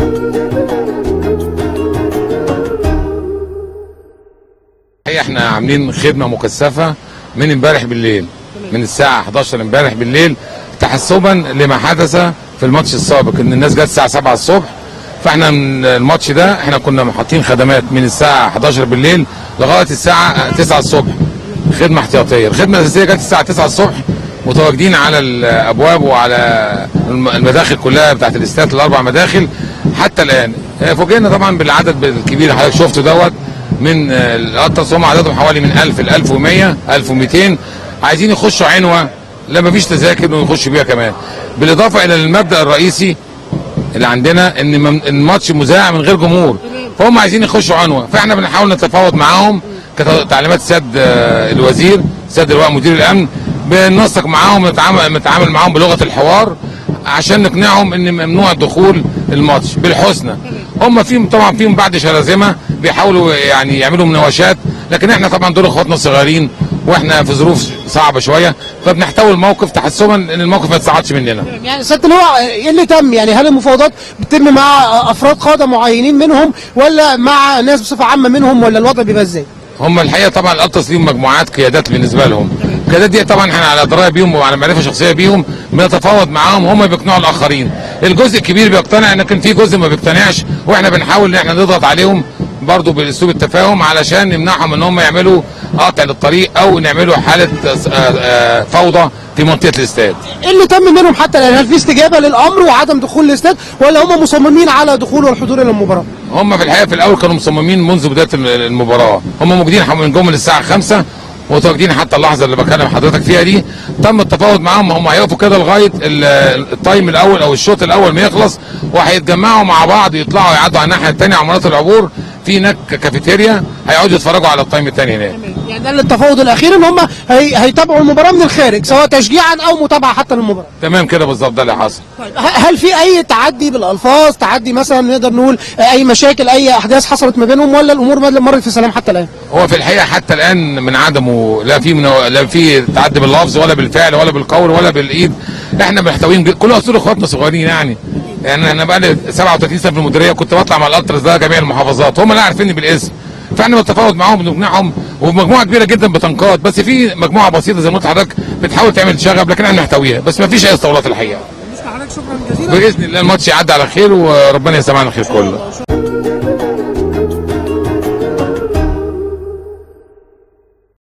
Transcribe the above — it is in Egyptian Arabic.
هي احنا عاملين خدمه مكثفه من امبارح بالليل من الساعه 11 امبارح بالليل تحسبا لما حدث في الماتش السابق ان الناس جت الساعه 7 الصبح فاحنا من الماتش ده احنا كنا حاطين خدمات من الساعه 11 بالليل لغايه الساعه 9 الصبح خدمه احتياطيه الخدمه الاساسيه جت الساعه 9 الصبح متواجدين على الابواب وعلى الم- المداخل كلها بتاعت الاستاد الاربع مداخل حتى الان اه، فوجئنا طبعا بالعدد الكبير اللي حضرتك شفته دوت من اه، الاطرس هم عددهم حوالي من 1000 ل 1100 1200 عايزين يخشوا عنوه لا مفيش تذاكر ويخشوا بيها كمان بالاضافه الى المبدا الرئيسي اللي عندنا ان مم- الماتش مذاع من غير جمهور فهم عايزين يخشوا عنوه فاحنا بنحاول نتفاوض معاهم كتعليمات سياد آه، الوزير سياد اللواء مدير الامن بننسق معاهم نتعامل نتعامل معاهم بلغه الحوار عشان نقنعهم ان ممنوع دخول الماتش بالحسنى هم فيهم طبعا فيهم بعض شرذمه بيحاولوا يعني يعملوا مناوشات لكن احنا طبعا دول اخواتنا الصغيرين واحنا في ظروف صعبه شويه فبنحتوي الموقف تحسبا ان الموقف ما يتصعدش مننا يعني سياده اللواء ايه اللي تم يعني هل المفاوضات بتتم مع افراد قاده معينين منهم ولا مع ناس بصفه عامه منهم ولا الوضع بيبقى ازاي؟ هم الحقيقه طبعا القطص ليهم مجموعات قيادات بالنسبه لهم القيادات دي طبعا احنا على درايه بيهم وعلى معرفه شخصيه بيهم بنتفاوض معاهم هم بيقنعوا الاخرين الجزء الكبير بيقتنع لكن في جزء ما بيقتنعش واحنا بنحاول ان احنا نضغط عليهم برضه باسلوب التفاهم علشان نمنعهم ان هم يعملوا قطع للطريق او نعملوا حاله آه، آه، فوضى في منطقه الاستاد ايه اللي تم منهم حتى الان هل في استجابه للامر وعدم دخول الاستاد ولا هم مصممين على دخول والحضور الى المباراه؟ هم في الحقيقه في الاول كانوا مصممين منذ بدايه المباراه هم موجودين حم- من جم الساعه 5 متواجدين حتى اللحظه اللي بكلم حضرتك فيها دي تم التفاوض معاهم هم هيقفوا كده لغايه ال- التايم الاول او الشوط الاول ما يخلص وهيتجمعوا مع بعض يطلعوا يعدوا على الناحيه الثانيه على مناطق العبور في هناك كافيتيريا هيقعدوا يتفرجوا على التايم الثاني هناك يعني ده التفاوض الاخير ان هم هي... هيتابعوا المباراه من الخارج سواء تشجيعا او متابعه حتى للمباراه. تمام كده بالظبط ده اللي حصل طيب ه- هل في اي تعدي بالالفاظ تعدي مثلا نقدر نقول اي مشاكل اي احداث حصلت ما بينهم ولا الامور مد- مرت في سلام حتى الان؟ هو في الحقيقه حتى الان من عدمه لا في منو... لا في تعدي باللفظ ولا بالفعل ولا بالقول ولا بالايد احنا محتويين ج- كل اصول اخواتنا صغيرين يعني يعني انا بقى لي 37 سنه في المديريه كنت بطلع مع الالتراس ده جميع المحافظات هم اللي عارفيني بالاسم فاحنا بنتفاوض معاهم بنقنعهم ومجموعه كبيره جدا بتنقاد بس في مجموعه بسيطه زي ما قلت لحضرتك بتحاول تعمل شغب لكن احنا نحتويها بس ما فيش اي اسطوانات الحقيقه باذن الله الماتش يعدي على خير وربنا يسمعنا الخير كله